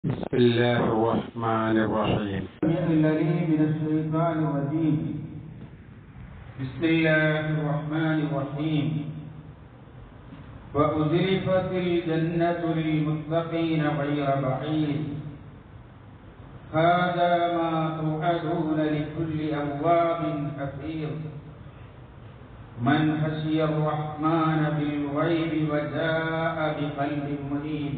بسم الله الرحمن الرحيم العليم من الشيطان الرجيم بسم الله الرحمن الرحيم وأزلفت الجنة للمتقين غير بعيد هذا ما توعدون لكل أواب حفيظ من خشي الرحمن بالغيب وجاء بقلب منيب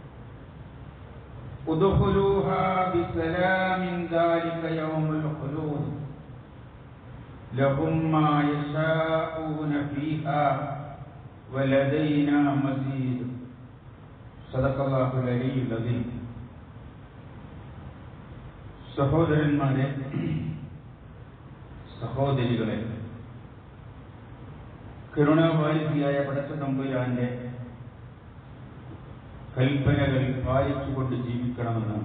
ادخلوها بسلام ذلك يوم الخلود لهم ما يشاءون فيها ولدينا مزيد صدق الله العلي العظيم സഹോദരന്മാരെ സഹോദരികളെ കരുണാവാരിധിയായ പടച്ച തമ്പുരാന്റെ കൽപ്പനകൾ പാലിച്ചുകൊണ്ട് ജീവിക്കണമെന്ന്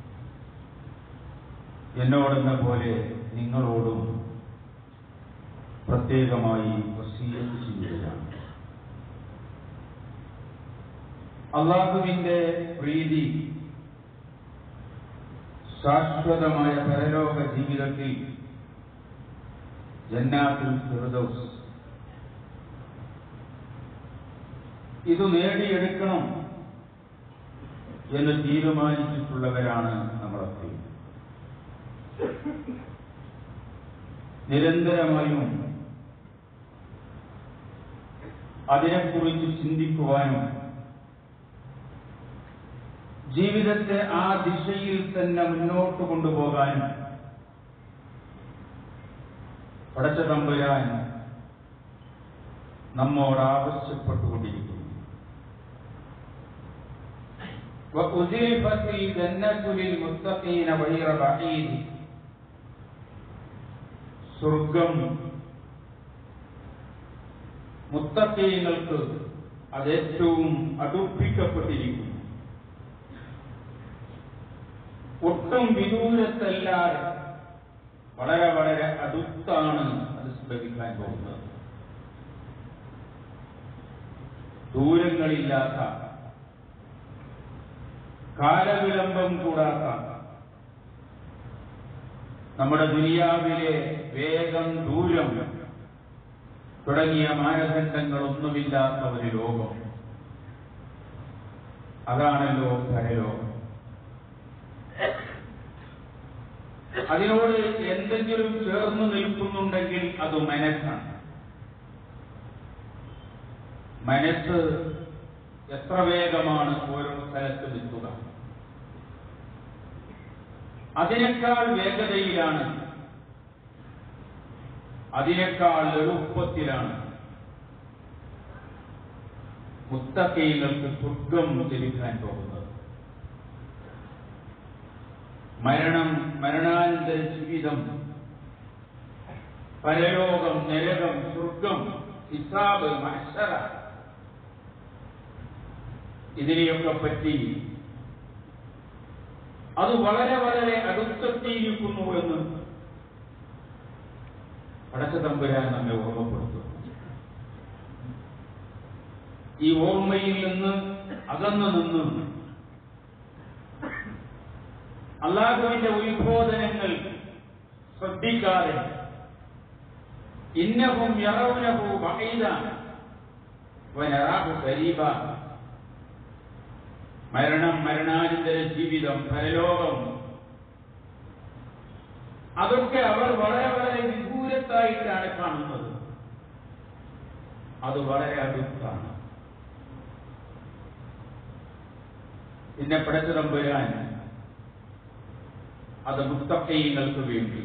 എന്നോടെന്ന പോലെ നിങ്ങളോടും പ്രത്യേകമായി വസീയത്ത് ചെയ്യുകയാണ് അള്ളാഹുവിന്റെ പ്രീതി ശാശ്വതമായ പരലോക ജീവിതത്തിൽ ജന്നാത്തുൽ ഫിർദൗസ് ഇത് നേടിയെടുക്കണം എന്ന് തീരുമാനിച്ചിട്ടുള്ളവരാണ് നമ്മളൊക്കെ നിരന്തരമായും അതിനെക്കുറിച്ച് ചിന്തിക്കുവാനും ജീവിതത്തെ ആ ദിശയിൽ തന്നെ മുന്നോട്ട് കൊണ്ടുപോകാനും പടച്ച തമ്പുരാൻ നമ്മോട് ആവശ്യപ്പെട്ടുകൊണ്ടിരിക്കുന്നു وأزلفت الجنة للمتقين غير بعيد സ്വർഗം മുത്തക്കീങ്ങൾക്ക് അത് ഏറ്റവും അടുപ്പിക്കപ്പെട്ടിരിക്കുന്നു ഒട്ടും വിദൂരത്തല്ലാതെ വളരെ വളരെ അടുത്താണ് അത് ലഭിക്കാൻ പോകുന്നത് ദൂരങ്ങളില്ലാത്ത കാലവിളംബം കൂടാത്ത നമ്മുടെ ദുനിയാവിലെ വേഗം ദൂരം തുടങ്ങിയ മാനദണ്ഡങ്ങളൊന്നുമില്ലാത്ത ഒരു ലോകം അതാണല്ലോ പരലോകം അതിനോട് എന്തെങ്കിലും ചേർന്ന് നിൽക്കുന്നുണ്ടെങ്കിൽ അത് മനസ്സാണ് മനസ്സ് എത്ര വേഗമാണ് ഓരോ സ്ഥലത്തും എത്തുക അതിനേക്കാൾ വേഗതയിലാണ് അതിനേക്കാൾ എളുപ്പത്തിലാണ് മുത്തക്കൈകൾക്ക് സ്വർഗം ലഭിക്കാൻ പോകുന്നത് മരണം മരണാനന്തര ജീവിതം പരലോകം നരകം സ്വർഗം ഹിസാബ് മത്സര ഇതിനെയൊക്കെ പറ്റി അത് വളരെ വളരെ അടുത്തെത്തിയിരിക്കുന്നു എന്ന് പടച്ച തമ്പുരാൻ നമ്മെ ഓർമ്മപ്പെടുത്തുന്നു ഈ ഓർമ്മയിൽ നിന്ന് അകന്നു നിന്ന് അള്ളാഹുവിന്റെ ഉത്ബോധനങ്ങൾ ശ്രദ്ധിക്കാതെ ഇന്നഹും യറൗനഹു ബഈദ വനറാഹു ഖരീബ മരണം മരണാനന്തര ജീവിതം പരലോകം അതൊക്കെ അവർ വളരെ വളരെ വിദൂരത്തായിട്ടാണ് കാണുന്നത് അത് വളരെ അടുത്താണ് പിന്നെ പടച്ചു തമ്പുരാൻ അത് മുത്തക്കൈങ്ങൾക്ക് വേണ്ടി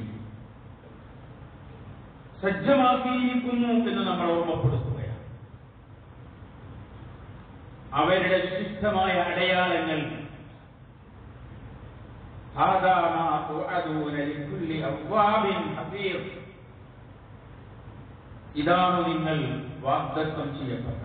സജ്ജമാക്കിയിരിക്കുന്നു എന്ന് നമ്മൾ ഓർമ്മപ്പെടുത്തുകയാണ് അവരുടെ വിശിഷ്ടമായ അടയാളങ്ങൾ ഇതാണ് നിങ്ങൾ വാഗ്ദത്വം ചെയ്യപ്പെട്ടത്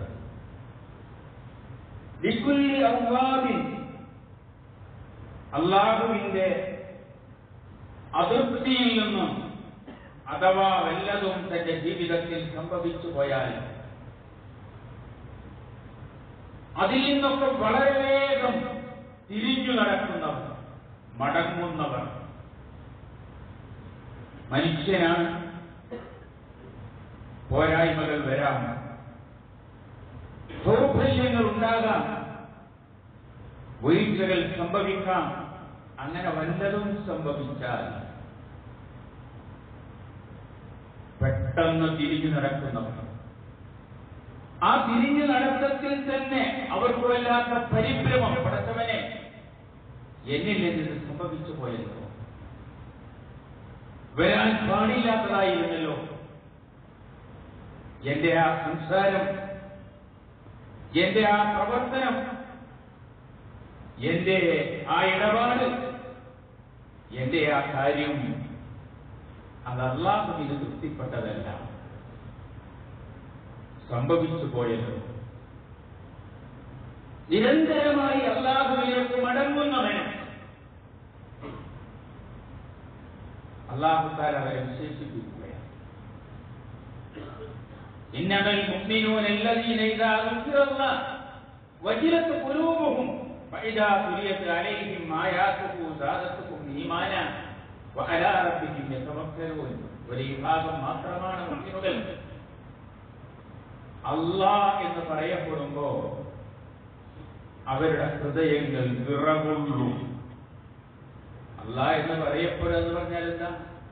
അള്ളാഹുവിന്റെ അതിർത്തിയിൽ നിന്നും അഥവാ വല്ലതും തന്റെ ജീവിതത്തിൽ സംഭവിച്ചു പോയാൽ അതിൽ നിന്നൊക്കെ വളരെ വേഗം തിരിഞ്ഞു നടക്കുന്നവർ മടങ്ങുന്നവർ മനുഷ്യനാണ് പോരായ്മകൾ വരാം ദൗർബല്യങ്ങൾ ഉണ്ടാകാം വീഴ്ചകൾ സംഭവിക്കാം അങ്ങനെ വല്ലതും സംഭവിച്ചാൽ പെട്ടെന്ന് തിരിഞ്ഞു നടക്കുന്നവർ ആ തിരിഞ്ഞു നടത്തത്തിൽ തന്നെ അവർക്ക് വല്ലാത്ത പരിഭ്രമം പടച്ചവനെ എന്നിൽ ഇത് സംഭവിച്ചു പോയല്ലോ വരാൻ പാടില്ലാത്തതായിരുന്നല്ലോ എന്റെ ആ സംസാരം എന്റെ ആ പ്രവർത്തനം എന്റെ ആ ഇടപാട് എന്റെ ആ കാര്യം അത് അള്ളാഹുവിന് തൃപ്തിപ്പെട്ടതല്ല സംഭവിച്ചു പോയല്ലോ നിരന്തരമായി അള്ളാഹുവിലേക്ക് മടങ്ങുന്നവന് അള്ളാഹുത്താൽ അവരെ വിശേഷിപ്പിക്കുകയാണ് إنما المؤمنون الذين إذا ذكر الله وجلت قلوبهم فإذا تليت عليهم آياته زادتهم إيمانا وعلى ربهم يتوكلون ഒരു വിഭാഗം മാത്രമാണ് മുസ്ലിമുകൾ അള്ളാ എന്ന് പറയപ്പെടുമ്പോ അവരുടെ ഹൃദയങ്ങൾ വിറകൊള്ളും അള്ളാ എന്ന് പറയപ്പെടുക എന്ന് പറഞ്ഞാൽ എന്താ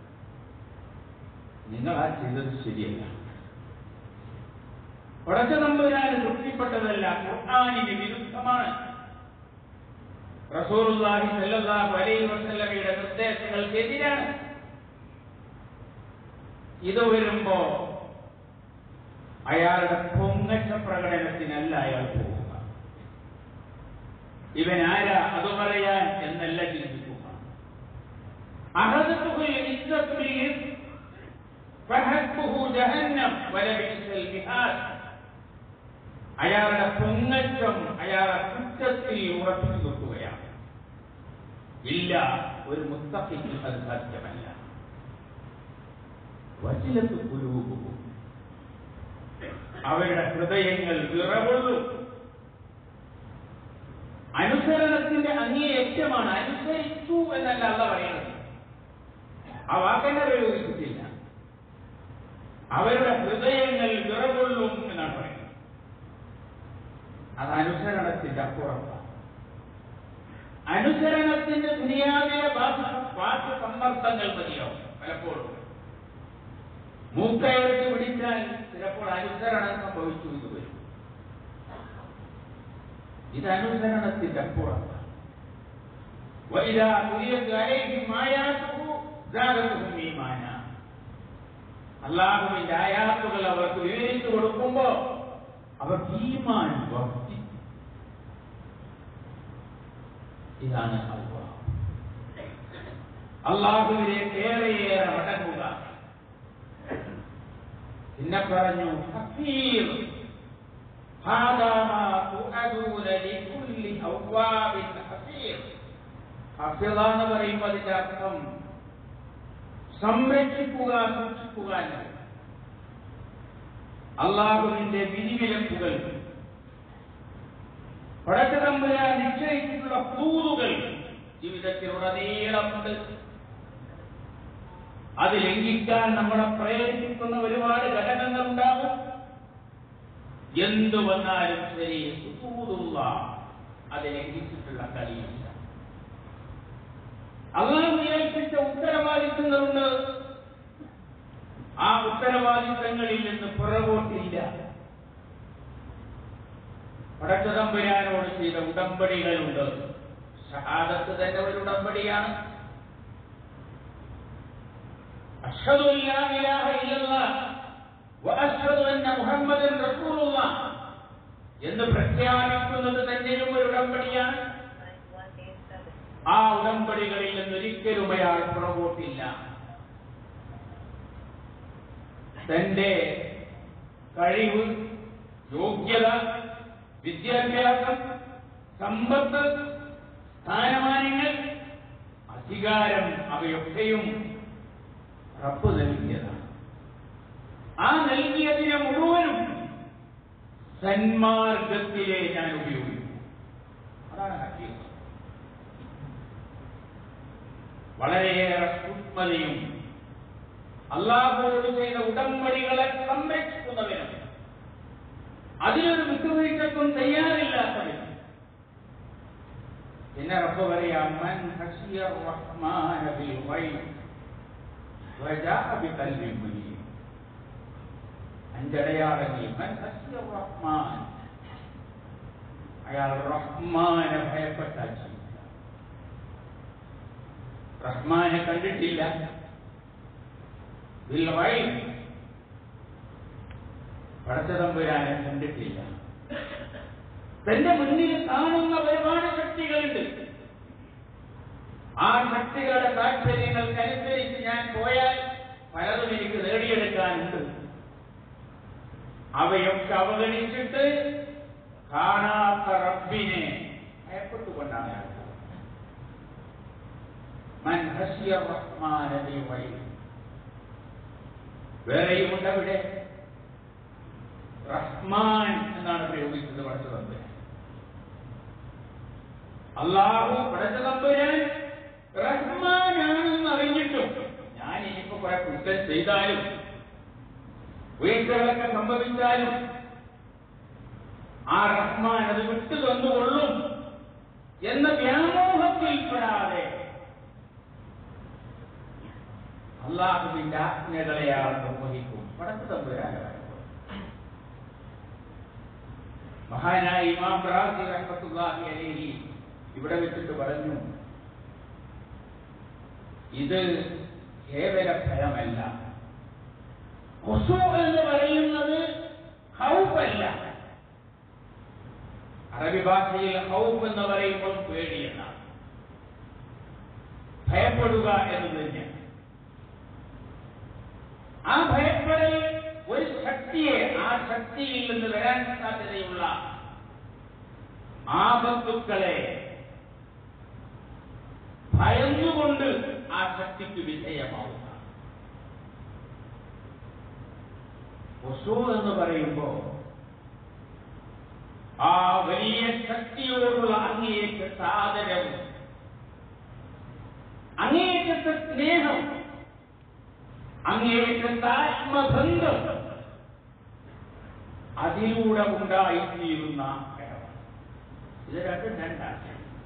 നിങ്ങൾ ആ ചെയ്തത് ശരിയല്ല പടച്ച നമ്പുരാന് തൃപ്തിപ്പെട്ടതല്ല ഖുർആാനിന് വിരുദ്ധമാണ് റസൂറുല്ലാഹി സല്ലല്ലാഹു അലൈഹി വസല്ലമയുടെ നിർദ്ദേശങ്ങൾക്കെതിരാണ് ഇത് വരുമ്പോ അയാളുടെ പൊങ്ങച്ച പ്രകടനത്തിനല്ല അയാൾ പോവുക ഇവൻ ആരാ അത് പറയാൻ എന്നല്ല ചിന്തിക്കുക അഹദത്തുഹുൽ ഇസ്സത്തുൽ ഇസ്ം ഫഹബ്ബുഹു ജഹന്നം വലബിസൽ മിഹാദ് അയാളുടെ പൊങ്ങച്ചം അയാളെ കുറ്റത്തിൽ ഉറപ്പിച്ചു നിർത്തുകയാണ് ഇല്ല ഒരു മുത്തഫിക്ക് അത് സാധ്യമല്ല വചിലത്ത് കുരുവും അവരുടെ ഹൃദയങ്ങൾ വിറവുള്ളൂ അനുസരണത്തിന്റെ അങ്ങേയറ്റമാണ് അനുസരിച്ചു എന്നല്ല അല്ല പറയുന്നത് ആ വാക്കെന്നെ പ്രയോഗിച്ചിട്ടില്ല അവരുടെ ഹൃദയങ്ങൾ വിറവുള്ളും എന്നാണ് പറയുന്നത് അത് അനുസരണത്തിന്റെ അപ്പുറത്താണ് അനുസരണത്തിന്റെ ദുനിയാവിലെ വാക്ക് സമ്മർദ്ദങ്ങൾ മതിയാവും പലപ്പോഴും മൂക്കയർത്ത് പിടിച്ചാൽ ചിലപ്പോൾ അനുസരണം സംഭവിച്ചു ഇത് വരും ഇത് അനുസരണത്തിന്റെ അപ്പുറത്താണ് وإذا تليت عليهم آياته زادتهم إيمانا അള്ളാഹുവിന്റെ ആയാത്തുകൾ അവർക്ക് വിവരിച്ചു കൊടുക്കുമ്പോ അവർക്ക് ഈമാൻ വർദ്ധിക്കും ഇതാണ് അള്ളാഹ് അള്ളാഹുവിലേക്ക് ഏറെയേറെ മടങ്ങുക പിന്നെ പറഞ്ഞു ഹഫീർ هذا ما توعدون لكل أواب حفيظ ഹഫിള എന്ന് പറയുമ്പോൾ അതിന്റെ അർത്ഥം സംരക്ഷിക്കുക സൂക്ഷിക്കുക എന്നത് അള്ളാഹുവിന്റെ വിധിവിലക്കുകൾ പടച്ചതമ്പുരാൻ നിശ്ചയിച്ചിട്ടുള്ള കൂറുകൾ ജീവിതത്തിലുടനീളമുണ്ട് അത് ലംഘിക്കാൻ നമ്മളെ പ്രേരിപ്പിക്കുന്ന ഒരുപാട് ഘടകങ്ങൾ ഉണ്ടാകും എന്തു വന്നാലും ശരി സുസൂതുള്ള അത് ലംഘിച്ചിട്ടുള്ള കളിയില്ല അള്ളാഹു ഏൽപ്പിച്ച ഉത്തരവാദിത്തങ്ങളുണ്ട് ആ ഉത്തരവാദിത്തങ്ങളിൽ നിന്ന് പുറകോട്ടില്ല പടച്ചതമ്പുരാനോട് ചെയ്ത ഉടമ്പടികളുണ്ട് ഷഹാദത്ത് തന്നെ ഒരു ഉടമ്പടിയാണ് അഷ്ഹദു അല്ലാ ഇലാഹ ഇല്ലല്ലാഹ് വഅഷ്ഹദു അന്ന മുഹമ്മദൻ റസൂലുള്ളാഹ് എന്ന് പ്രഖ്യാപിക്കുന്നത് തന്നെയും ഒരു ഉടമ്പടിയാണ് ആ ഉടമ്പടികളിൽ നിന്നൊരിക്കലും അയാൾ പുറകോട്ടില്ല തന്റെ കഴിവ് യോഗ്യത വിദ്യാഭ്യാസം സമ്പത്ത് സ്ഥാനമാനങ്ങൾ അധികാരം അവയൊക്കെയും റബ്ബ് നൽകിയതാണ് ആ നൽകിയതിനെ മുഴുവനും സന്മാർഗത്തിലെ ഞാൻ ഉപയോഗിക്കും അതാണ് ഹക്കീം വളരെയേറെ സൂക്ഷ്മതയും അള്ളാഹുവോട് ചെയ്ത ഉടമ്പടികളെ സംരക്ഷിക്കുന്നവനും അതിനൊരു വിട്ടുവീഴ്ചക്കും തയ്യാറില്ലാത്തവനും പിന്നെ റബ്ബ് പറയാം മൻ ഖശിയ റഹ്മാന ബിൽ ഗൈബ് വജാഅ ബിഖൽബിൻ മുനീബ് അഞ്ചടയാളങ്ങൾ മൻ ഖശിയ റഹ്മാൻ അയാൾ റഹ്മാനെ ഭയപ്പെട്ട ജീവിക്കുക റഹ്മാനെ കണ്ടിട്ടില്ല ബിൽ ഗൈബ് പടച്ചതമ്പുരാനെ കണ്ടിട്ടില്ല തന്റെ മുന്നിൽ കാണുന്ന ഒരുപാട് ശക്തികളുണ്ട് ആ ശക്തികളുടെ താല്പര്യങ്ങൾക്കനുസരിച്ച് ഞാൻ പോയാൽ പലതും എനിക്ക് നേടിയെടുക്കാനുണ്ട് അവയൊക്കെ അവഗണിച്ചിട്ട് കാണാത്ത റബ്ബിനെ ഭയപ്പെട്ടുകൊണ്ടാണ് അയാൾ പോകുന്നത്. മൻ ഹസിയ റഹ്മാന ബിൽ ഗൈബ്. വേറെയുമുണ്ട് അവിടെ റഹ്മാൻ എന്നാണ് പ്രയോഗിച്ചത് പടച്ചതമ്പുരാൻ അള്ളാഹു പടച്ചതമ്പുരാൻ റഹ്മാനാണെന്ന് അറിഞ്ഞിട്ടും ഞാൻ ഇനിയിപ്പോ കുറെ കുറ്റം ചെയ്താലും വീഴ്ചകളൊക്കെ സംഭവിച്ചാലും ആ റഹ്മാൻ അത് വിട്ടു തന്നുകൊള്ളും എന്ന വ്യാമോഹത്തിൽപ്പെടാതെ അള്ളാഹുവിന്റെ ആജ്ഞകളെ ആൾ നിർവഹിക്കും പടച്ചു തമ്പുരാനാണ് മഹാനായ ഇമാം റാസി റഹ്മത്തുള്ളാഹി അലൈഹി ഇവിടെ വെച്ചിട്ട് പറഞ്ഞു ഇത് കേവല ഫലമല്ല ഖുശൂ എന്ന് പറയുന്നത് ഹൗഫല്ല അറബി ഭാഷയിൽ ഹൗഫ് എന്ന് പറയുമ്പോൾ പേടി എന്നാണ് ഭയപ്പെടുക എന്ന് തന്നെയാണ് ആ ഭയപ്പെടൽ ഒരു ശക്തിയെ ആ ശക്തിയിൽ നിന്ന് വരാൻ സാധ്യതയുള്ള ആപത്തുക്കളെ ഭയന്നുകൊണ്ട് ആ ശക്തിക്ക് വിധേയമാവുക ഒസു എന്ന് പറയുമ്പോ ആ വലിയ ശക്തിയോടുള്ള അങ്ങേയറ്റ ആദരവും അങ്ങേയറ്റത്തെ സ്നേഹം അങ്ങേയറ്റത്തെ ആത്മബന്ധം അതിലൂടെ ഉണ്ടായിത്തീരുന്ന ഭയം. ഇത് രണ്ടും രണ്ടാണ്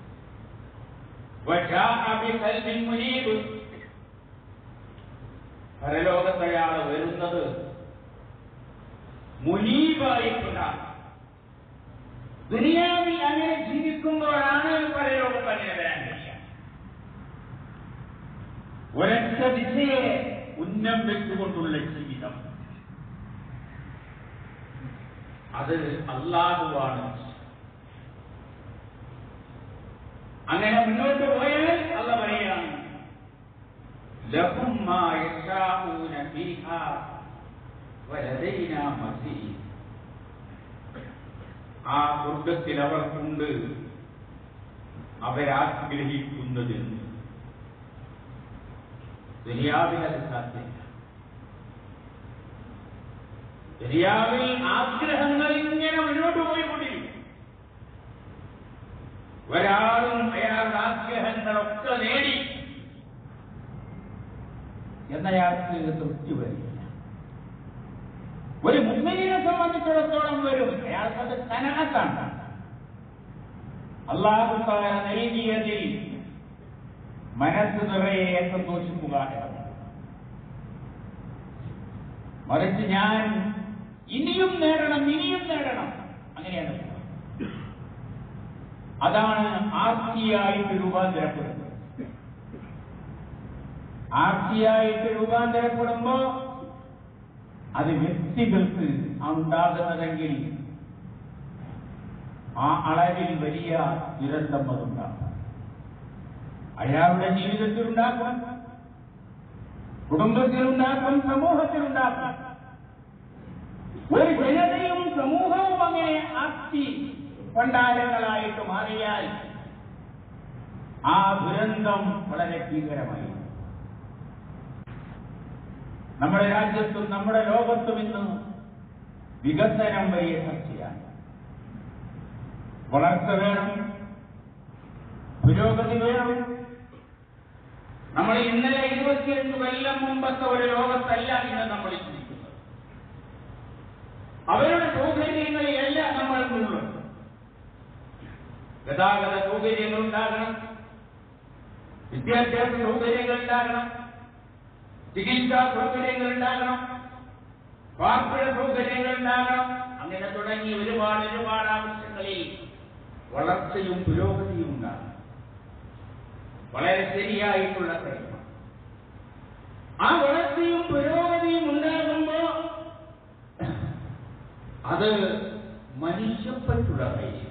വജാഅ ബിഖൽബിൻ മുനീബ്. പരലോകത്തയാൾ വരുന്നത് മുനീബായിട്ടുണ്ടാകും ദുനിയാവിൽ അങ്ങനെ ജീവിക്കുമ്പോഴാണ് പരലോകത്ത് അങ്ങനെ വരാൻ കഴിയുക ഒരൊറ്റ ദിശയെ ഉന്നം വെച്ചുകൊണ്ടുള്ള ജീവിതം അത് അള്ളാഹുവാണ് അങ്ങനെ മുന്നോട്ട് പോയാൽ അല്ല പറയാണ് ലഹും മാ യശാഊന ഫീഹാ വലദൈനാ മസീദ് ആ സ്വർഗത്തിൽ അവർക്കുണ്ട് അവരാഗ്രഹിക്കുന്നതെന്ന് ദുനിയാവിൽ അത് സാധ്യമില്ല ദുനിയാവിൽ ആഗ്രഹങ്ങൾ ഇങ്ങനെ മുന്നോട്ട് പോയിക്കൊണ്ടിരിക്കും ഒരാളും അയാളുടെ ആഗ്രഹങ്ങളൊക്കെ നേടി എന്നയാൾക്ക് തൃപ്തി വരില്ല ഒരു മുസ്ലിമിനെ സംബന്ധിച്ചിടത്തോളം വരും അയാൾക്കത് കനകത്താണ് അള്ളാഹു താല നൽകിയതിൽ മനസ്സ് നിറയെ സന്തോഷിക്കുക എന്നതാണ്. മറിച്ച് ഞാൻ ഇനിയും നേടണം ഇനിയും നേടണം അങ്ങനെയാണ് അതാണ് ആർത്തിയായിട്ട് രൂപാന്തരപ്പെടുന്നത് ആർത്തിയായിട്ട് രൂപാന്തരപ്പെടുമ്പോ അത് വ്യക്തികൾക്ക് ഉണ്ടാകുന്നതെങ്കിൽ ആ അളവിൽ വലിയ ദുരന്തം അതുണ്ടാകും അയാളുടെ ജീവിതത്തിൽ ഉണ്ടാക്കും കുടുംബത്തിലുണ്ടാക്കും സമൂഹത്തിലുണ്ടാക്കും ഒരു ജനതയും സമൂഹവും അങ്ങനെ ആസ്തി പണ്ടാരങ്ങളായിട്ട് മാറിയാൽ ആ ദുരന്തം വളരെ ഭീകരമായി നമ്മുടെ രാജ്യത്തും നമ്മുടെ ലോകത്തും ഇന്ന് വികസനം വലിയ ചർച്ചയാണ് വളർച്ച വേണം പുരോഗതി വേണം നമ്മൾ ഇന്നലെ ഇരുപത്തിയഞ്ച് കൊല്ലം മുമ്പത്തെ ഒരു ലോകത്തല്ല ഇന്ന് നമ്മൾ ചിന്തിക്കുന്നത് അവരുടെ സൗകര്യങ്ങളിലെല്ലാം നമ്മൾ മുഴുവൻ ഗതാഗത സൗകര്യങ്ങൾ ഉണ്ടാകണം വിദ്യാഭ്യാസ സൗകര്യങ്ങൾ ഉണ്ടാകണം ചികിത്സാ സൗകര്യങ്ങൾ ഉണ്ടാകണം പാർപ്പിട സൗകര്യങ്ങൾ ഉണ്ടാകണം അങ്ങനെ തുടങ്ങി ഒരുപാട് ഒരുപാട് ആവശ്യങ്ങളിൽ വളർച്ചയും പുരോഗതിയും ഉണ്ടാകണം വളരെ ശരിയായിട്ടുള്ള കാര്യമാണ് ആ വളർച്ചയും പുരോഗതിയും ഉണ്ടാകുമ്പോ അത് മനുഷ്യപ്പറ്റുള്ള കാര്യമാണ്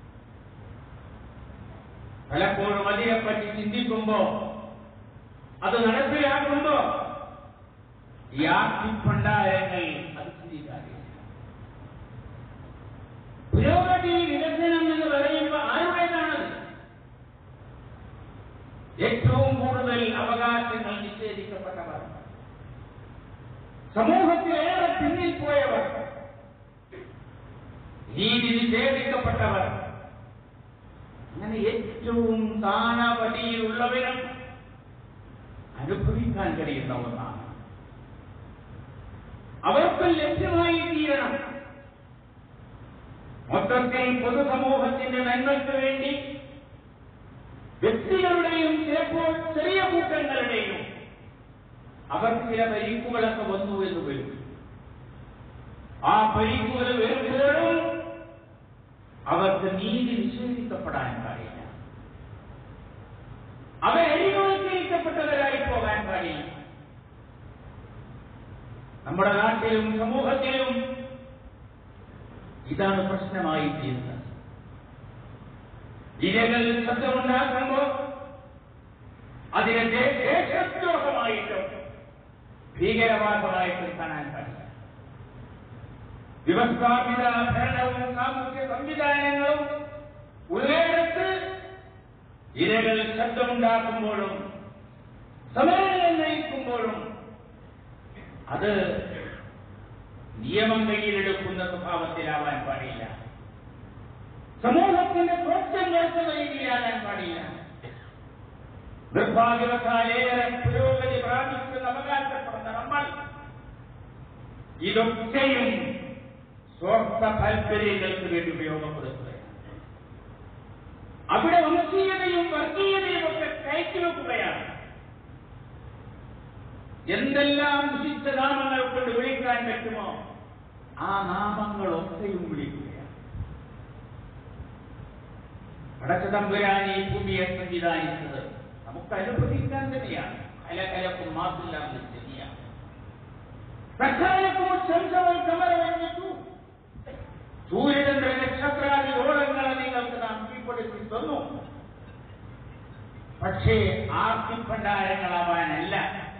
പലപ്പോഴും അതിനെപ്പറ്റി ചിന്തിക്കുമ്പോ അത് നടപ്പിലാക്കുമ്പോ ഈ ആർത്തിപ്പണ്ടാരങ്ങൾ അത് ചിന്തിക്കാറില്ല പുരോഗതി വികസനം എന്ന് പറയുമ്പോൾ ആരുടേതാണത് ഏറ്റവും കൂടുതൽ അവകാശങ്ങൾ നിഷേധിക്കപ്പെട്ടവർ സമൂഹത്തിലേറെ പിന്നിൽ പോയവർ നീതി നിഷേധിക്കപ്പെട്ടവർ അങ്ങനെ ഏറ്റവും താണപടിയിലുള്ളവരും അനുഭവിക്കാൻ കഴിയുന്ന ഒന്നാണ് അവർക്ക് ലഭ്യമായി തീരണം മൊത്തത്തിൽ പൊതുസമൂഹത്തിന്റെ നന്മയ്ക്ക് വേണ്ടി വ്യക്തികളുടെയും ചിലപ്പോൾ ചെറിയ കൂട്ടങ്ങളുടെയും അവർക്ക് ചില പരിക്കുകളൊക്കെ വന്നു എന്ന് വരും ആ പരിക്കുകൾ വരുമ്പോഴും അവർക്ക് നീതി നിഷേധിക്കപ്പെടാൻ പാടില്ല അവർ അടിമവൽക്കരിക്കപ്പെട്ടവരായി പോകാൻ പാടില്ല നമ്മുടെ നാട്ടിലും സമൂഹത്തിലും ഇതാണ് പ്രശ്നമായി തീരുന്നത് ഇരകൾ ശബ്ദമുണ്ടാക്കുമ്പോ അതിനെ ദേ- ദേശദ്രോഹമായിട്ടും ഭീകരവാദമായിട്ടും കാണാൻ പാടില്ല വ്യവസ്ഥാപിത ഭരണവും സാമൂഹ്യ സംവിധാനങ്ങളും ഉള്ളിടത്ത് ഇരകൾ ശബ്ദമുണ്ടാക്കുമ്പോഴും സമരങ്ങൾ നയിക്കുമ്പോഴും അത് നിയമം കയ്യിലെടുക്കുന്ന സ്വഭാവത്തിലാവാൻ പാടില്ല സമൂഹത്തിന്റെ പ്രശ്നങ്ങൾക്ക് വൈകിയാകാൻ പാടില്ല നിർഭാഗ്യവശാലേറെ പുരോഗതി പ്രാപിച്ചെന്ന് അവകാശപ്പെടുന്ന നമ്മൾ ഇതൊക്കെയും സ്വാർത്ഥ താല്പര്യങ്ങൾക്ക് വേണ്ടി ഉപയോഗപ്പെടുത്തുകയാണ് അവിടെ വംശീയതയും വർഗീയതയും ഒക്കെ കയറ്റിവെക്കുകയാണ് എന്തെല്ലാം വിശിഷ്ട നാമങ്ങൾ കൊണ്ട് വിളിക്കാൻ പറ്റുമോ ആ നാമങ്ങളൊക്കെയും വിളിക്കുകയാണ് പടച്ചതമ്പുരാൻ ഈ ഭൂമിയെ സംവിധാനിച്ചത് നമുക്ക് അനുഭവിക്കാൻ തന്നെയാണ് കലകലക്കും മാസില്ലാതെ ശരിയാണ് സഖാലക്കും ശംസവൽ കമരവഞ്ഞിട്ടു സൂര്യചന്ദ്ര നക്ഷത്രാദി ഗോളങ്ങളെ നിങ്ങൾക്ക് നാം കീഴ്പ്പെടുത്തി തന്നു പക്ഷേ ആർത്തിപ്പണ്ടാരങ്ങളാവാനല്ല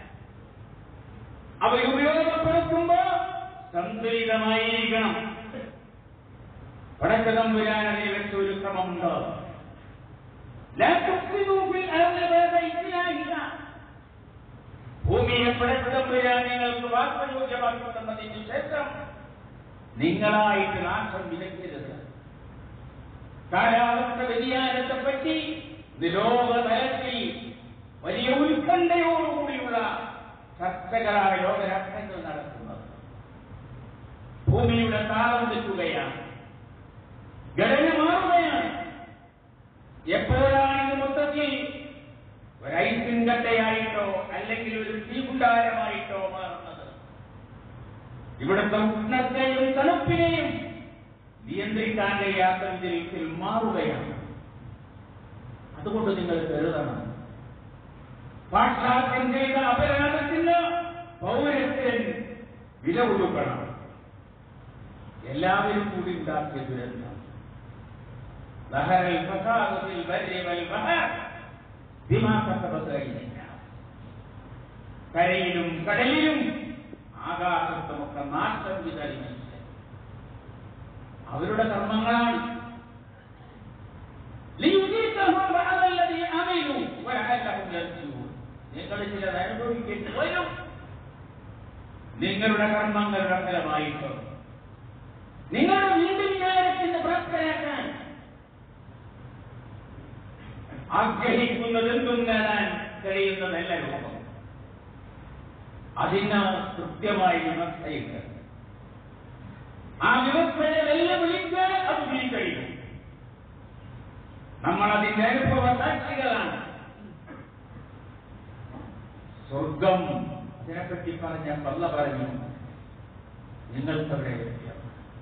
അവ ഉപയോഗപ്പെടുത്തുമ്പോ സന്തുലിതമായിരിക്കണം പടക്കതമ്പുരാൻ അതിൽ വെച്ച ഒരു ക്രമമുണ്ടോ ലാ തുഫ്സിദൂ ഫിൽ അർളി ബഅദ ഇസ്ലാഹിഹാ. ഭൂമിയെ പടക്കതമ്പുരാൻ നിങ്ങൾക്ക് വാസയോഗ്യമാക്കി തന്നതിന് ശേഷം നിങ്ങളായിട്ട് നാശം വിലക്കരുത് കാലാവസ്ഥ വ്യതിയാനത്തെ പറ്റി ലോക തലത്തിൽ വലിയ ഉത്കണ്ഠയോടുകൂടിയുള്ള ചർച്ചകളായ ലോകരാഷ്ട്രങ്ങൾ നടത്തുന്നത് ഭൂമിയുടെ താളം തെറ്റുകയാണ് ഘടന മാറുകയാണ് എപ്പോഴാണ് ഇത് മൊത്തത്തിൽ ഒരു ഐസിൻ കട്ടയായിട്ടോ അല്ലെങ്കിൽ ഒരു തീകുണ്ടാരമായിട്ടോ മാറുന്നത് ഇവിടുത്തെ ഉഷ്ണത്തെയും തണുപ്പിനെയും നിയന്ത്രിക്കാൻ കഴിയാത്ത വിധത്തിൽ മാറുകയാണ് അതുകൊണ്ട് നിങ്ങൾ കരുതണം പാശ്ചാത്യം ചെയ്ത അപരാധത്തിന് പൗരത്വൻ വില കൊടുക്കണം എല്ലാവരും കൂടി ഉണ്ടാക്കിയ ദുരന്തം ظهر الفساد في البر والبحر بما كسبت أيدينا കരയിലും കടലിലും ആകാശത്തുമൊക്കെ നാശം വിതറിഞ്ഞിട്ട് അവരുടെ കർമ്മങ്ങളാണ് ليذيقهم بعض الذي عملوا ولعلهم يرجعون നിങ്ങൾ ചിലത് അനുഭവിക്കേണ്ടി വരും നിങ്ങളുടെ കർമ്മങ്ങളുടെ ഫലമായിട്ട് നിങ്ങളുടെ വീണ്ടും വിചാരത്തിന്റെ പ്രാപ്തരാക്കാൻ ആഗ്രഹിക്കുന്നതെന്തും നേടാൻ കഴിയുന്നതല്ല ലോകം അതിന് കൃത്യമായ വ്യവസ്ഥയുണ്ട് ആ വ്യവസ്ഥയെ വെല്ലുവിളിച്ച് അത് തിരിച്ചഴിക്കും നമ്മൾ അതിന്റെ അനുഭവ സാക്ഷികളാണ് സ്വർഗം അതിനെപ്പറ്റി പറഞ്ഞ പല്ല പറഞ്ഞു നിങ്ങൾക്കവിടെ വ്യത്യാസം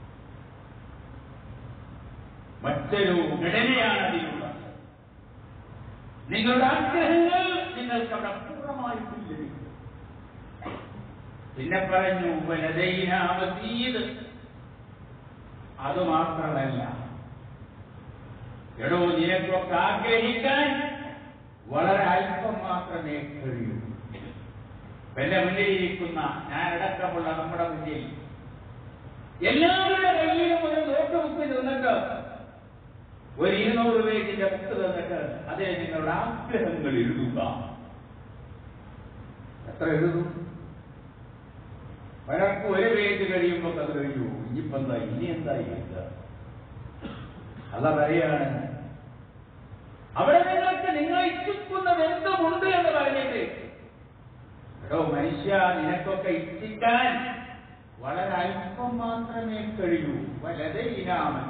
മറ്റൊരു ഘടനയാണ് അതിനുള്ളത് നിങ്ങളുടെ ആഗ്രഹങ്ങൾ നിങ്ങൾക്ക് അവിടെ പൂർണ്ണമായിട്ടും ലഭിക്കും പിന്നെ പറഞ്ഞു വലതൈന മസീദ് അത് മാത്രമല്ല എടോ നിനക്കൊക്കെ ആഗ്രഹിക്കാൻ വളരെ അല്പം മാത്രമേ കഴിയൂ എന്റെ മുന്നിലിരിക്കുന്ന ഞാനടക്കമുള്ള നമ്മുടെ മുന്നിൽ എല്ലാവരുടെ കയ്യിലും ഒരു നോട്ട് ബുക്ക് തന്നിട്ട് ഒരു ഇരുന്നൂറ് പേജിന്റെ ബുക്ക് തന്നിട്ട് അതിൽ നിങ്ങളുടെ ആഗ്രഹങ്ങൾ എഴുതുക എത്ര എഴുതും ഒരാൾക്ക് ഒരു പേജ് കഴിയുമ്പോൾ അത് കഴിയൂ ഇനിയിപ്പോ എന്താ ഇനി എന്താ എഴുതുക അല്ല പറയാണ് അവിടെ നിങ്ങൾക്ക് നിങ്ങൾ ഇച്ഛിക്കുന്നത് എന്തുമുണ്ട് എന്ന് പറഞ്ഞിട്ട് എടോ മനുഷ്യ നിനക്കൊക്കെ ഇച്ഛിക്കാൻ വളരെ അല്പം മാത്രമേ കഴിയൂ വളരെ ഇനാമൻ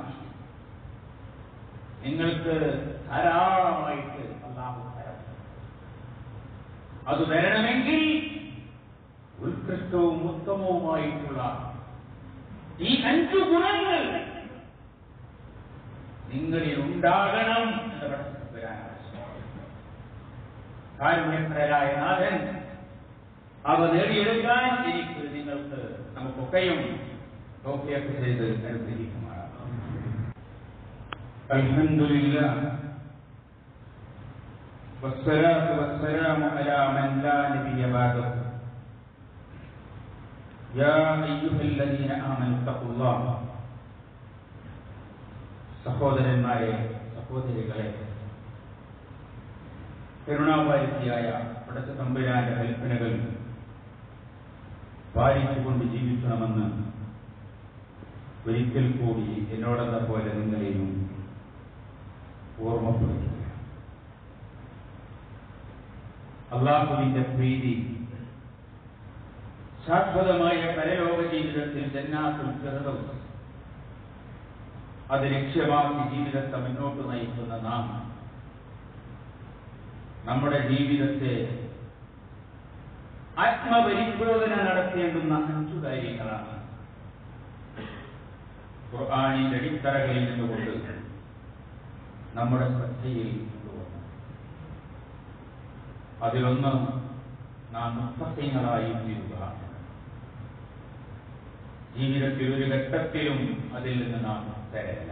നിങ്ങൾക്ക് ധാരാളമായിട്ട് അല്ലാഹു തരം അത് തരണമെങ്കിൽ ഉത്കൃഷ്ടവും ഉത്തമവുമായിട്ടുള്ള ഈ അഞ്ചു ഗുണങ്ങൾ നിങ്ങളിൽ ഉണ്ടാകണം എന്ന് പഠിപ്പിക്കാൻ കാരുണ്യപ്രരായ നാഥൻ അവ നേടിയെടുക്കാൻ എനിക്ക് നിങ്ങൾക്ക് നമുക്കൊക്കെയും തോക്കിയൊക്കെ ചെയ്ത് അനുഗ്രഹിക്കുമാറാം അൽഹംദുലില്ലാ والصلاة والسلام على من لا نبي بعده يا أيها الذين آمنوا اتقوا الله സഹോദരന്മാരെ സഹോദരികളെ കരുണാപാരിധിയായ പടച്ച തമ്പുരാന്റെ കൽപ്പനകൾ പാലിച്ചുകൊണ്ട് ജീവിക്കണമെന്ന് ഒരിക്കൽ കൂടി എന്നോടെന്ന പോലെ നിങ്ങളെയും ഓർമ്മപ്പെടുത്തുക അള്ളാഹുവിന്റെ പ്രീതി ശാശ്വതമായ പരലോക ജീവിതത്തിൽ ജന്നാത്തുൽ ഫിർദൗസ് അത് ലക്ഷ്യമാക്കി ജീവിതത്തെ മുന്നോട്ട് നയിക്കുന്ന നാം നമ്മുടെ ജീവിതത്തെ ആത്മപരിശോധന നടത്തേണ്ടുന്ന അഞ്ചു കാര്യങ്ങളാണ് ഖുർആാനിന്റെ അടിത്തറകളിൽ നിന്നുകൊണ്ട് നമ്മുടെ ശ്രദ്ധയിൽ കൊണ്ടുവന്നു അതിലൊന്ന് നാം മുത്തസ്യങ്ങളായി തീരുക ജീവിതത്തിൽ ഒരു ഘട്ടത്തിലും അതിൽ നിന്ന് നാം തരല്ല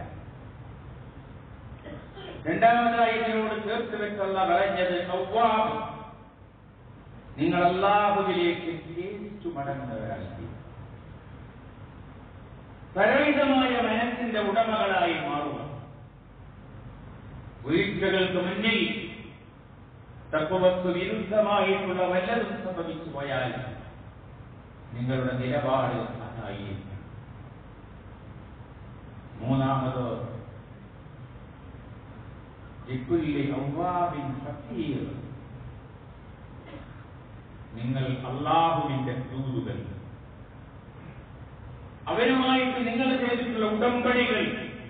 രണ്ടാമതായി ഇതിനോട് ചേർത്ത് വെച്ചുള്ള പറഞ്ഞത് ഔവാബ് നിങ്ങൾ അള്ളാഹുവിലേക്ക് ഖേദിച്ചു മടങ്ങുന്നവരായി പരവിധമായ മനസ്സിന്റെ ഉടമകളായി മാറുക വീഴ്ചകൾക്ക് മുന്നിൽ തത്വവസ്തു വിരുദ്ധമായിട്ടുള്ള വല്ലതും സംഭവിച്ചു പോയാൽ നിങ്ങളുടെ നിലപാട് അതായിരിക്കും മൂന്നാമത് ലിക്കുല്ലി ഔവാബിൻ ഹഫീർ നിങ്ങൾ അള്ളാഹുവിന്റെ ദൂതുകൾ അവരുമായിട്ട് നിങ്ങൾ ചെയ്തിട്ടുള്ള ഉടമ്പടികൾ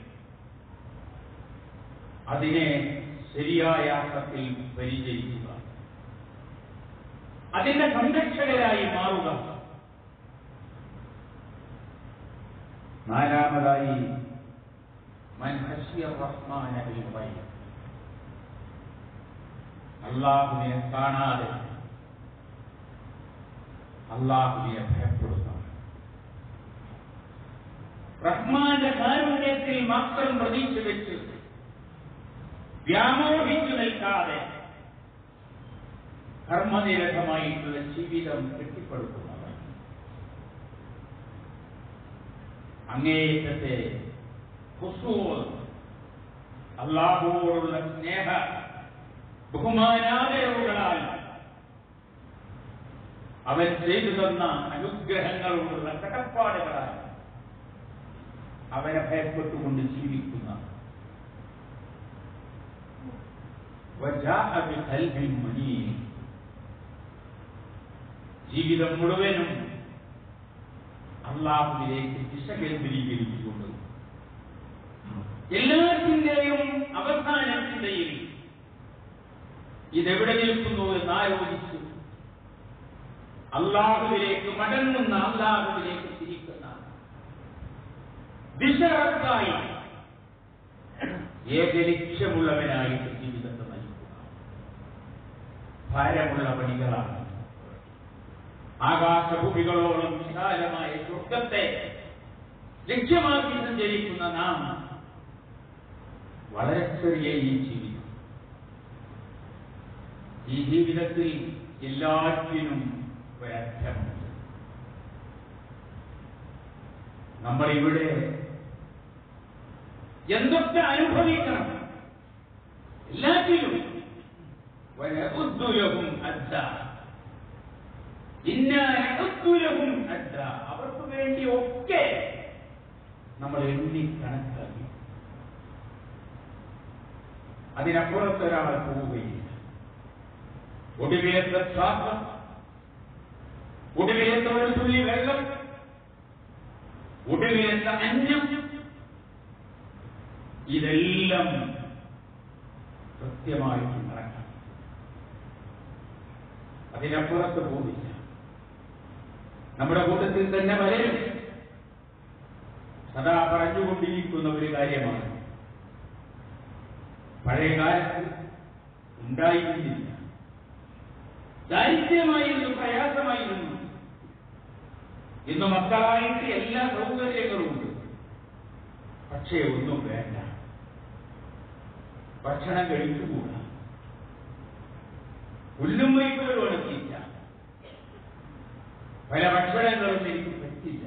അതിനെ ശരിയായ അർത്ഥത്തിൽ പരിചയിക്കുക അതിന്റെ സംരക്ഷകരായി മാറുക നാലാമതായി മൻ ഖശിയ റഹ്മാന ബിൽ ഗൈബ് അള്ളാഹുവിനെ കാണാതെ അള്ളാഹുവിനെ ഭയപ്പെടുക റഹ്മാന്റെ കാരുണ്യത്തിൽ മാത്രം പ്രതീക്ഷ വെച്ച് വ്യാമോഹിച്ചു നിൽക്കാതെ കർമ്മനിരതമായിട്ടുള്ള ജീവിതം കെട്ടിപ്പടുക്കുന്നവർ അങ്ങേയറ്റത്തെ ഹുസൂർ അള്ളാഹുവോടുള്ള സ്നേഹ ബഹുമാനാദരവുകളാൽ അവൻ ചെയ്തു തന്ന അനുഗ്രഹങ്ങളോടുള്ള കടപ്പാടുകളാൽ അവനെ ഭയപ്പെട്ടുകൊണ്ട് ജീവിക്കുന്ന وجاء بقلب منيب ജീവിതം മുഴുവനും അള്ളാഹുവിലേക്ക് ദിശ കേന്ദ്രീകരിച്ചുകൊണ്ട് എല്ലാത്തിന്റെയും അവസാനത്തിന്റെയും ഇതെവിടെ നിൽക്കുന്നു എന്ന് ആലോചിച്ചു അള്ളാഹുവിലേക്ക് മടങ്ങുന്ന അള്ളാഹുവിലേക്ക് തിരിക്കുന്ന ദിശറക്കായി ഏക ലക്ഷ്യമുള്ളവനായിട്ട് ജീവിതത്തെ നയിക്കുക ഭാരമുള്ള പണികളാണ് ആകാശഭൂമികളോളം വിശാലമായ സ്വർഗത്തെ ലക്ഷ്യമാക്കി സഞ്ചരിക്കുന്ന നാം വളരെ ചെറിയ ഈ ജീവിതം ഈ ജീവിതത്തിൽ എല്ലാറ്റിനും ഒരറ്റമുണ്ട് നമ്മൾ ഇവിടെ എന്തൊക്കെ അനുഭവിക്കണം എല്ലാറ്റിലും വനഉദ്ദുലഹും അദ്ദ. ഇന്നാ നഉദ്ദുലഹും അദ്ദ. അവർക്ക് വേണ്ടി ഒക്കെ നമ്മൾ എണ്ണി കണക്കാക്കി അതിനപ്പുറത്തൊരാൾ പോവുകയില്ല ഒടുവിലത്തെ ശ്വാസം ഒടുവിലത്തെ ഒരു തുള്ളി വെള്ളം ഒടുവിലത്തെ അന്നം ഇതെല്ലാം കൃത്യമായിട്ട് കണക്കാക്കി അതിനപ്പുറത്ത് പോവില്ല നമ്മുടെ കൂട്ടത്തിൽ തന്നെ പലരും സദാ പറഞ്ഞുകൊണ്ടിരിക്കുന്ന ഒരു കാര്യമാണ് പഴയ കാലത്ത് ഉണ്ടായിരുന്നില്ല ദാരിദ്ര്യമായിരുന്നു പ്രയാസമായിരുന്നു ഇന്ന് മക്കളായിട്ട് എല്ലാ സൗകര്യങ്ങളും ഉണ്ട് പക്ഷേ ഒന്നും വേണ്ട ഭക്ഷണം കഴിച്ചുകൂടാ പുല്ലും വൈക്കുകൾ ഉണക്കിയില്ല പല ഭക്ഷണങ്ങളും എനിക്ക് പറ്റില്ല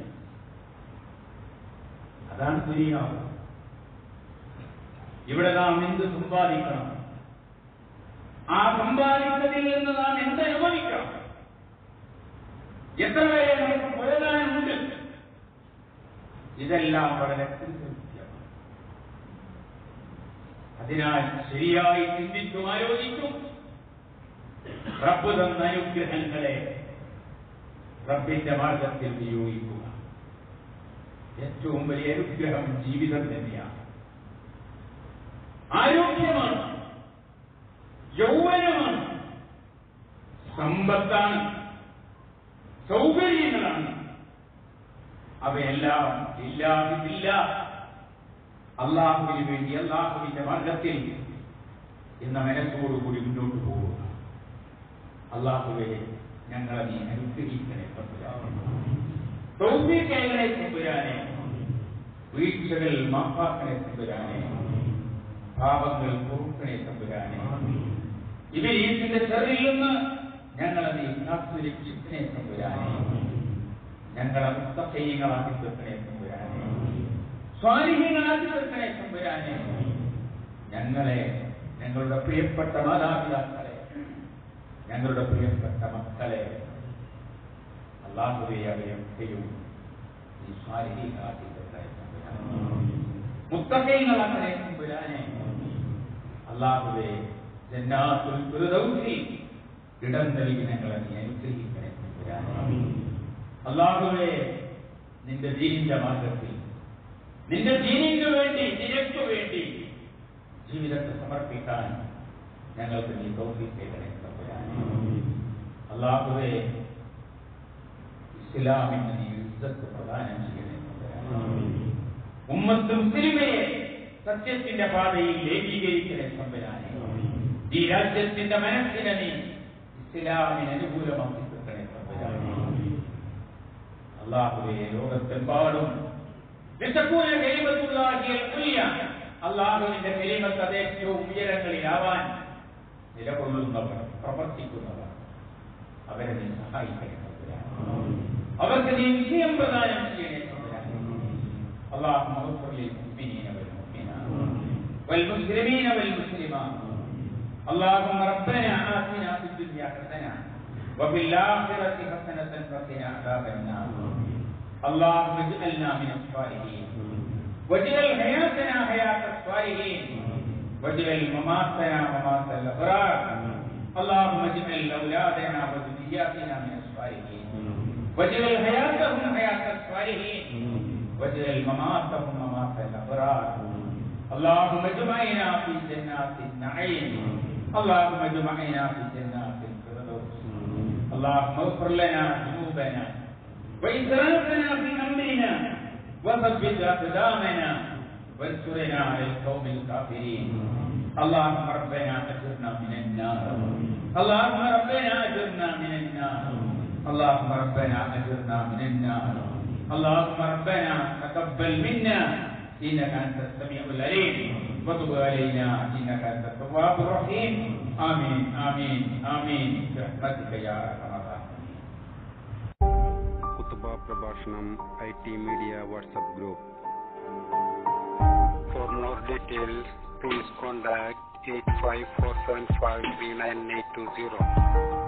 അതാണ് ദുരിയാവ് ഇവിടെ നാം എന്ത് സമ്പാദിക്കണം ആ സമ്പാദിച്ചതിൽ നിന്ന് നാം എന്ത് അനുഭവിക്കണം എത്ര വരെ നമുക്ക് പോകാനുണ്ട് ഇതെല്ലാം വളരെ കൃത്യമാണ് അതിനാൽ ശരിയായി ചിന്തിച്ചും ആലോചിച്ചും റബ്ബ് തന്ന അനുഗ്രഹങ്ങളെ റബ്ബിന്റെ മാർഗത്തിൽ വിനിയോഗിക്കുക ഏറ്റവും വലിയ അനുഗ്രഹം ജീവിതം തന്നെയാണ് ആരോഗ്യമാണ് യൗവനമാണ് സമ്പത്താണ് സൗകര്യങ്ങളാണ് അവയെല്ലാം ഇല്ലാതില്ല അള്ളാഹുവിന് വേണ്ടി അള്ളാഹുവിന്റെ മാർഗത്തിൽ എന്ന മനസ്സോടുകൂടി മുന്നോട്ട് പോവുക അള്ളാഹുവെ ഞങ്ങളെ നീ അനുഗ്രഹിക്കണേ തൗഫീഖേകളെ കൊണ്ടുവരാനെ വീഴ്ചകൾ മാപ്പാക്കണെ കൊണ്ടുവരാനെ പാപങ്ങൾ പൊറുക്കണെ തമ്പുരാനെ ഇവരീത്തിന്റെ ചെറിയിൽ നിന്ന് ഞങ്ങളെ നീ കാത്തു രക്ഷിക്കണേ തമ്പുരാനെ ഞങ്ങളെ മുത്തഫീങ്ങളാക്കി തീർക്കണേ തമ്പുരാനെ സ്വാലിഹ്യങ്ങളാക്കി തീർക്കണേ തമ്പുരാനെ ഞങ്ങളെ ഞങ്ങളുടെ പ്രിയപ്പെട്ട മാതാപിതാക്കളെ ഞങ്ങളുടെ പ്രിയപ്പെട്ട മക്കളെ അള്ളാഹുവെ അവരെയൊക്കെയും ഈ സ്വാലിഹ്യങ്ങളാക്കി തീർക്കണേ തമ്പുരാനെ മുത്തഫീങ്ങളാക്കണേ തമ്പുരാനെ അള്ളാഹുവെ ജന്നാത്തുൽ ഫിർദൗസിൽ ഇടം നൽകി ഞങ്ങളെ നീ അനുഗ്രഹിക്കണേ തമ്പുരാനെ അള്ളാഹുവെ നിന്റെ ദീനിന്റെ മാർഗത്തിൽ നിന്റെ ദീനിന് വേണ്ടി നിനക്ക് വേണ്ടി ജീവിതത്തെ സമർപ്പിക്കാൻ ഞങ്ങൾക്ക് നീ തോന്നിക്കേണ്ടേ തമ്പുരാനെ അള്ളാഹുവെ ഇസ്ലാമിന് നീ ഇസ്സത്ത് പ്രദാനം ചെയ്യണേ തമ്പുരാനെ ഉമ്മത്ത് മുസ്ലിമയെ സത്യത്തിന്റെ പാതയിൽ ഏകീകരിക്കണേ തമ്പുരാനെ ഈ രാജ്യത്തിന്റെ മനസ്സിനെ നീ ഇസ്ലാമിന് അനുകൂലമാക്കി തീർക്കണേ തമ്പുരാനെ അള്ളാഹുവെ ലോകത്തെമ്പാടും لتكون كلمة الله هي العليا അള്ളാഹുവിന്റെ കലിമത്ത് അത് ഏറ്റവും ഉയരങ്ങളിലാവാൻ നിലകൊള്ളുന്നവർ പ്രവർത്തിക്കുന്നവർ അവരെ നീ സഹായിക്കണേ തമ്പുരാനെ. അവർക്ക് നീ വിജയം പ്രദാനം ചെയ്യണേ തമ്പുരാനെ. اللهم اغفر للمؤمنين والمؤمنات والمسلمين والمسلمات اللهم ربنا آتنا في الدنيا حسنة وفي الآخرة حسنة وقنا عذاب النار اللهم اجعلنا من الصالحين واجعل حياتنا حياة الصالحين واجعل مماتنا ممات الأبرار اللهم اجعل اولادنا وذرياتنا من الصالحين واجعل حياتهم حياه الصالحين واجعل مماتهم ممات الابرار اللهم اجمعنا في جنات النعيم اللهم اجمعنا في جنات الفردوس اللهم اغفر لنا ذنوبنا وإسرافنا في أمرنا وثبت أقدامنا وانصرنا على القوم الكافرين اللهم ربنا أجرنا من النار اللهم ربنا أجرنا من النار اللهم ربنا أجرنا من النار اللهم ربنا تقبل منا إنك أنت السميع العليم وتب علينا إنك أنت التواب الرحيم آمين آمين آمين برحمتك يا أرحم الراحمين കുത്തുബ പ്രഭാഷണം I T media WhatsApp group for more details please contact eight five four seven five three nine eight two zero